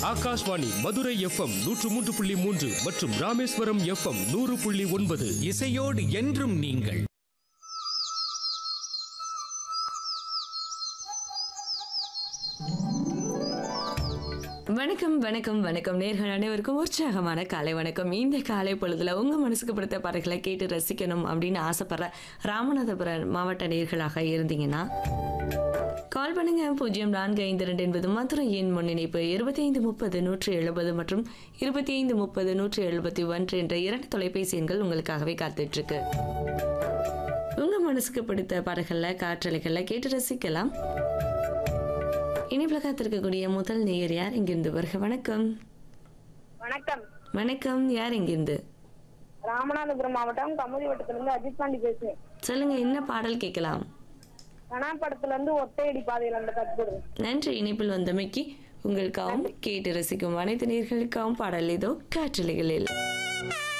Akashvani Madurai FM நூற்று மூன்று புள்ளி மூன்று மற்றும் ராமேஸ்வரம் எஃப்எம் நூறு புள்ளி ஒன்பது இசையோடு என்றும் நீங்கள் வணக்கம் வணக்கம் வணக்கம் நேர்கள் அனைவருக்கும் உற்சாகமான காலை வணக்கம் இந்த காலை பொழுதுல உங்க மனசுக்கு பிடித்த பாடல்களை கேட்டு ரசிக்கணும் அப்படின்னு ஆசைப்படுற ராமநாதபுரம் மாவட்ட நேர்களாக இருந்தீங்கன்னா கால் பண்ணுங்க பூஜ்ஜியம் நான்கு ஐந்து ரெண்டு என்பது மதுரை எண் முன்னிணைப்பு இருபத்தி ஐந்து முப்பது நூற்றி எழுபது மற்றும் இருபத்தி ஐந்து முப்பது நூற்றி எழுபத்தி ஒன்று என்ற இரண்டு தொலைபேசி எண்கள் உங்களுக்காகவே காத்துட்டு இருக்கு உங்க மனசுக்கு பிடித்த பாடல்கள்ல காற்றலைகள்ல கேட்டு ரசிக்கலாம் இனிப்பில் காத்திருக்கக்கூடிய முதல் நேயர் யார் இங்கிருந்து வருக வணக்கம் வணக்கம் வணக்கம் யார் இங்கிருந்து ராமநாதபுரம் மாவட்டம் கமுதி வட்டத்திலிருந்து அஜித் பாண்டி பேசுறேன் சொல்லுங்க என்ன பாடல் கேட்கலாம் கனா படத்துல இருந்து ஒத்தையடி பாதையில் அந்த கத்துறது நன்றி இணைப்பில் வந்தமைக்கு உங்களுக்காகவும் கேட்டு ரசிக்கும் அனைத்து நேர்களுக்காகவும் பாடல் இதோ காற்றலைகளில்